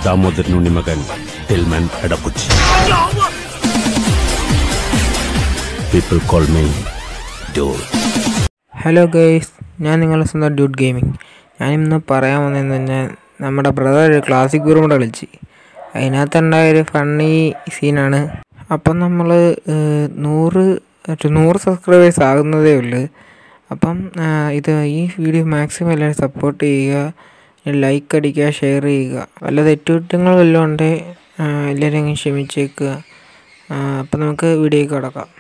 ദാമോദരൻ ഉണ്ണിമകൻ ടിൽമൻ എടക്കുച്ചി people call me dude hello guys ഞാൻ നിങ്ങളുടെ സ്വന്തം ഡ്യൂട്ട് ഗെയിമിംഗ് ഞാൻ ഇന്ന് പറയാൻ വന്നതെന്ന് പറഞ്ഞാൽ നമ്മുടെ ബ്രദർ ഒരു ക്ലാസിക് ഗ്രൂം കൂടെ കളിച്ച് അതിനകത്തുണ്ടായ ഒരു ഫണ്ണി സീനാണ് അപ്പം നമ്മൾ നൂറ് മറ്റേ നൂറ് സബ്സ്ക്രൈബേഴ്സ് ആകുന്നതേ ഉള്ളൂ അപ്പം ആ, ഇത് ഈ വീഡിയോ മാക്സിമം എല്ലാവരും സപ്പോർട്ട് ചെയ്യുക ലൈക്ക് അടിക്കുക ഷെയർ ചെയ്യുക വല്ല തെറ്റുകുറ്റങ്ങൾ വല്ലതും ഉണ്ടെങ്കിൽ എല്ലാവരും അങ്ങ് ക്ഷമിച്ചേക്കുക ആ, അപ്പം നമുക്ക് വീഡിയോയ്ക്ക് കിടക്കാം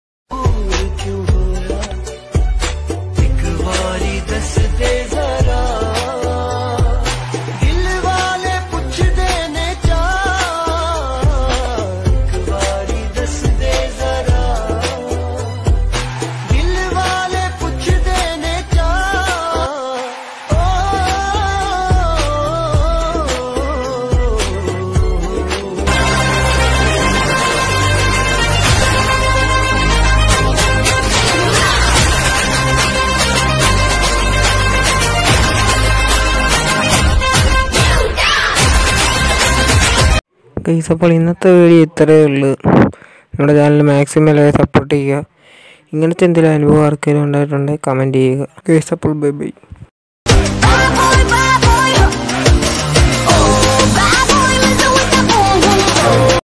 ਦਿਲ ਵਾਲੇ ਪੁੱਛਦੇ ਨੇ ਚਾ ਇੱਕ ਵਾਰੀ ਦੱਸ ਦੇ ਜ਼ਰਾ ਦਿਲ ਵਾਲੇ ਪੁੱਛਦੇ ਨੇ ਚਾ ਓ ഗൈസ് അപ്പോൾ ഇന്നത്തെ വീഡിയോ ഇത്രയേ ഉള്ളൂ നമ്മുടെ ചാനൽ മാക്സിമം എല്ലാവരും സപ്പോർട്ട് ചെയ്യുക ഇങ്ങനത്തെ എന്തെങ്കിലും അനുഭവം ആർക്കെങ്കിലും ഉണ്ടായിട്ടുണ്ടെങ്കിൽ കമൻറ്റ് ചെയ്യുക ഗൈസ് അപ്പോൾ ബൈ ബൈ